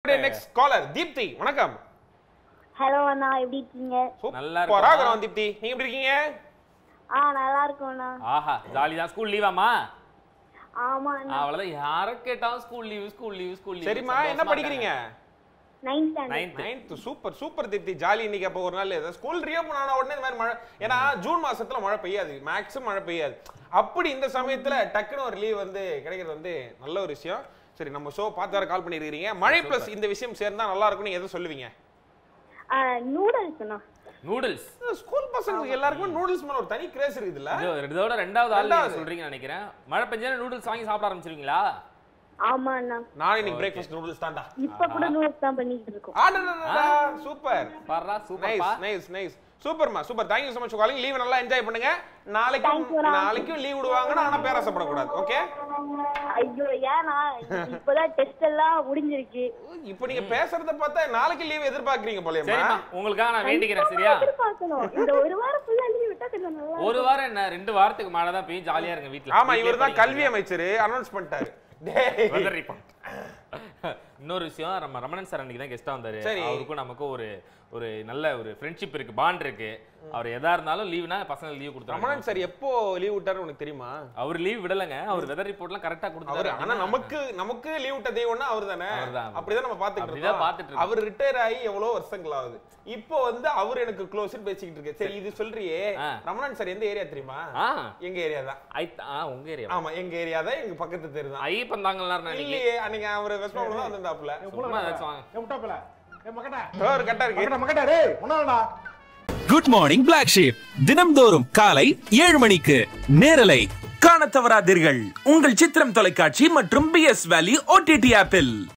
Next caller Deepti வணக்கம் hello அண்ணா எப்படி இருக்கீங்க நல்லா சூப்பரா இருக்கோம். இருக்கிறோம் தீப்தி நீங்க எப்படி இருக்கீங்க ஆ நல்லா இருக்கோம் அண்ணா ஆஹா ஜாலி தான் ஸ்கூல் லீவாமா ஆமா அண்ணா அவ்வளவுதான் யாரை கேட்டாலும் school leave school leave school leave சரிம்மா என்ன படிக்கிறீங்க ninth standard ninth ninth super super Deepti jolly இன்னைக்கு அப்போ ஒரு நாள் ஸ்கூல் ரீஓபன் ஆன உடனே இந்த மாதிரி மழை ஏன்னா ஜூன் மாசத்துல மழை பெய்யாது மேக்ஸிமம் மழை பெய்யாது அப்படி இந்த சமயத்துல டக்குன்னு ஒரு லீவ் வந்து கிடைக்கிறது வந்து நல்ல ஒரு விஷயம் சரி நம்ம ஷோ பார்த்து வர கால் பண்ணிருக்கீங்க மழை பிளஸ் இந்த விஷயம் சேர்ந்தா நல்லா இருக்கும்னு எதை சொல்லுவீங்க நூடுல்ஸ் அண்ணா நூடுல்ஸ் ஸ்கூல் பசங்களுக்கு எல்லாருக்குமே நூடுல்ஸ் மேல ஒரு தனி கிரேஸ் இருக்குதுல்ல இதோட ரெண்டாவது ஆள் நீங்க ரெண்டாவது. சொல்றீங்கன்னு நினைக்கிறேன் மழை பெஞ்சா நூடுல்ஸ் வாங்கி சாப்பிட ஆரம்பிச்சிருவீங்களா ஆமா அண்ணா நான் இன்னைக்கு பிரேக்ஃபாஸ்ட் நூடுல்ஸ் தான்டா இப்ப கூட நூடுல்ஸ் தான் பண்ணிட்டு இருக்கோம் சூப்பர் பாரா நைஸ் சூப்பர்ப்பா நைஸ் நைஸ் சூப்பர்மா super thank you so much for calling leave நல்லா என்ஜாய் பண்ணுங்க நாளைக்கும் Thank you, Ram. நாளைக்கும் லீவ் விடுவாங்கன்னா ஆனா பேராசப்படக்கூடாது ஓகே ஐயோ ஏன்னா இப்பதான் டெஸ்ட் எல்லாம் முடிஞ்சிருக்கு இப்போ நீங்க பேசுறத பார்த்தா நாளைக்கு லீவ் எதிர்பார்க்கறீங்க போலயேம்மா சரிம்மா உங்களுக்காக நான் வேண்டிக்கிறேன் சரியா எதிர்பார்க்கணும் இந்த ஒரு வாரம் ஃபுல்லா லீவ் விட்டா கொஞ்சம் நல்லா ஒரு வாரம் என்ன ரெண்டு வாரத்துக்கு மேல தான் போய் ஜாலியா இருங்க வீட்ல ஆமா வீட்லயே இவர் தான் படிங்க. கல்வி அமைச்சர் அனௌன்ஸ் பண்ணிட்டாரு டேய். Weather report. இன்னொரு விஷயம் நம்ம ரமணன் சார் அன்னைக்கு தான் கெஸ்டா வந்தாரு சரி. அவருக்கும் நமக்கும் ஒரு ஒரு நல்ல ஒரு ஃப்ரெண்ட்ஷிப் இருக்கு பாண்ட் இருக்கு அவர் எதா இருந்தாலும் லீவ்னா பசங்க லீவ் கொடுத்தாங்க ரமணன் சார் எப்போ லீவ் விட்டாரு உனக்கு தெரியுமா அவர் லீவ் விடலங்க அவர் வெதர் ரிப்போர்ட்லாம் கரெக்டா அவரு கொடுத்தாரு ஆனா நமக்கு நமக்கு லீவ் விட்ட தெய்வம்னா அவர் தானே அவர்தான். அப்படிதான் நம்ம பாத்துக்கிட்டு அப்படிதான் இருக்கோம் பாத்துட்டு இருக்கோம். அவர் ரிட்டையர் ஆகி எவ்வளவு வருஷங்கள் ஆகுது இப்போ வந்து அவர் எனக்கு க்ளோஸ் பேசிக்கிட்டு இருக்கு சரி இது சொல்றியே ஆ. ரமணன் சார் எந்த ஏரியா தெரியுமா ஆ எங்க ஏரியா தான் ஐ ஆ உங்க ஏரியா ஆமா எங்க ஏரியா தான் எங்க பக்கத்து தெரு தான் ஐயப்பன் தாங்கலாம் அன்னைக்கு இல்லையே அன்னைக்கு அவர் வெஸ்ட் தான் வந்திருந்தாப்புல சும்மா ஏதாச்சும் வாங்க. முட்டாப்பல ஏ மக்கடா ஒரு கட்டா இருக்கு மக்கடா மக்கடா டேய் ஒண்ணாடா குட் மார்னிங் பிளாக் ஷீப் தினம்தோறும் காலை ஏழு மணிக்கு நேரலை காணத் தவறாதீர்கள் உங்கள் சித்திரம் தொலைக்காட்சி மற்றும் பி எஸ் வேலி ஓடிடி ஆப்பில்